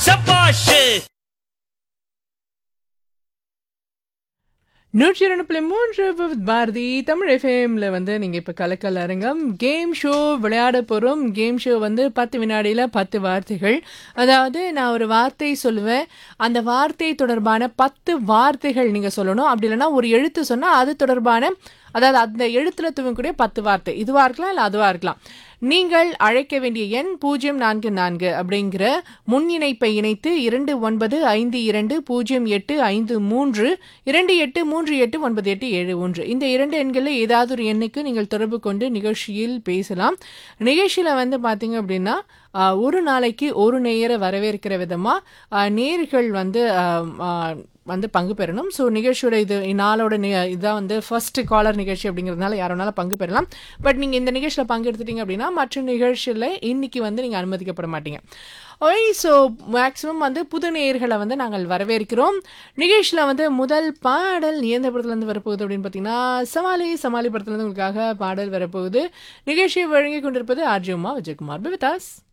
சபாஷ் நூற்றி இரண்டு புள்ளி மூன்று வித் பாரதி தமிழ் எஃப்எம்ல வந்து நீங்க இப்ப கலக்கல் அரங்கம் கேம் ஷோ விளையாட போறோம் கேம் ஷோ வந்து பத்து வினாடியில பத்து வார்த்தைகள் அதாவது நான் ஒரு வார்த்தை சொல்லுவேன் அந்த வார்த்தை தொடர்பான பத்து வார்த்தைகள் நீங்க சொல்லணும் அப்படி இல்லைன்னா ஒரு எழுத்து சொன்னா அது தொடர்பான அதாவது அந்த எழுத்துல துவங்கக்கூடிய பத்து வார்த்தை இதுவா இருக்கலாம் இல்ல அதுவா இருக்கலாம் நீங்கள் அழைக்க வேண்டிய எண் பூஜ்ஜியம் நான்கு நான்கு அப்படிங்கிற முன் இணைப்பை இணைத்து இரண்டு ஒன்பது ஐந்து இரண்டு பூஜ்ஜியம் எட்டு ஐந்து மூன்று இரண்டு எட்டு மூன்று எட்டு ஒன்பது எட்டு ஏழு ஒன்று இந்த இரண்டு எண்களில் ஏதாவது ஒரு எண்ணுக்கு நீங்கள் தொடர்பு கொண்டு நிகழ்ச்சியில் பேசலாம் நிகழ்ச்சியில் வந்து பார்த்தீங்க அப்படின்னா ஆஹ், ஒரு நாளைக்கு ஒரு நேயரை வரவேற்கிற விதமாக நேர்கள் வந்து ஆஹ், ஆஹ், வந்து பங்கு பெறணும் ஸோ நிகழ்ச்சியோட இது நாளோட நி இதான் வந்து ஃபர்ஸ்ட் காலர் நிகழ்ச்சி அப்படிங்கிறதுனால யார் வேணாலும் பங்கு பெறலாம் பட் நீங்கள் இந்த நிகழ்ச்சியில் பங்கு எடுத்துட்டீங்க அப்படின்னா மற்ற நிகழ்ச்சியில் இன்னைக்கு வந்து நீங்கள் அனுமதிக்கப்பட மாட்டீங்க ஓய் ஸோ மேக்ஸிமம் வந்து புது நேயர்களை வந்து நாங்கள் வரவேற்கிறோம் நிகழ்ச்சியில் வந்து முதல் பாடல் எந்த படத்துலேருந்து வரப்போகுது அப்படின்னு பார்த்தீங்கன்னா சமாளி சமாளி படத்துலேருந்து உங்களுக்காக பாடல் வரப்போகுது நிகழ்ச்சியை வழங்கி கொண்டிருப்பது ஆர்ஜியம்மா விஜயகுமார் பிவிதாஸ்